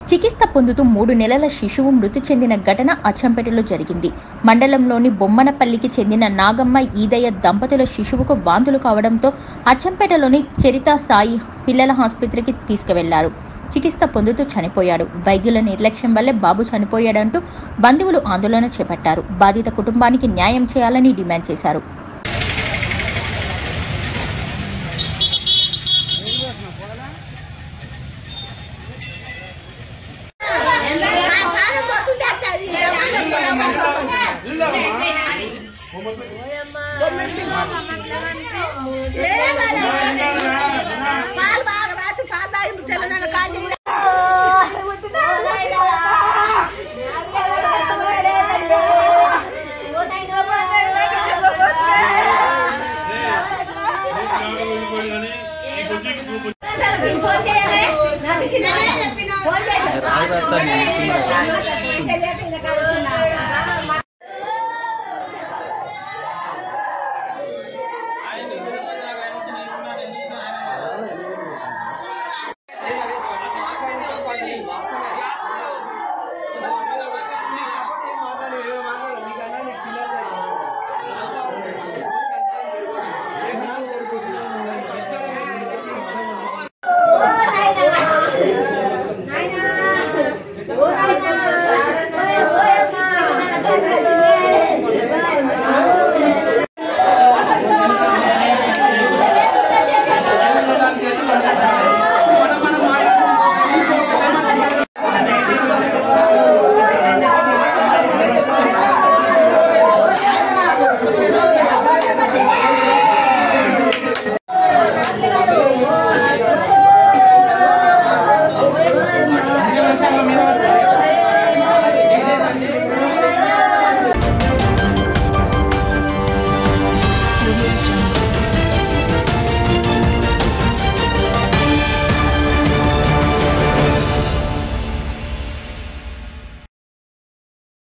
చికిత్స పొందుతూ మూడు నెలల శిశువు మృతి చెందిన ఘటన అచ్చంపేటలో జరిగింది మండలంలోని బొమ్మనపల్లికి చెందిన నాగమ్మ ఈదయ్య దంపతుల శిశువుకు వాంతులు కావడంతో అచ్చంపేటలోని చరిత సాయి పిల్లల ఆసుపత్రికి తీసుకువెళ్లారు చికిత్స పొందుతూ చనిపోయాడు వైద్యుల నిర్లక్ష్యం వల్లే బాబు చనిపోయాడంటూ బంధువులు ఆందోళన చేపట్టారు బాధిత కుటుంబానికి న్యాయం చేయాలని డిమాండ్ చేశారు పాలు బాగా రాసి పాలు తాగి తెలంగాణ కాజీ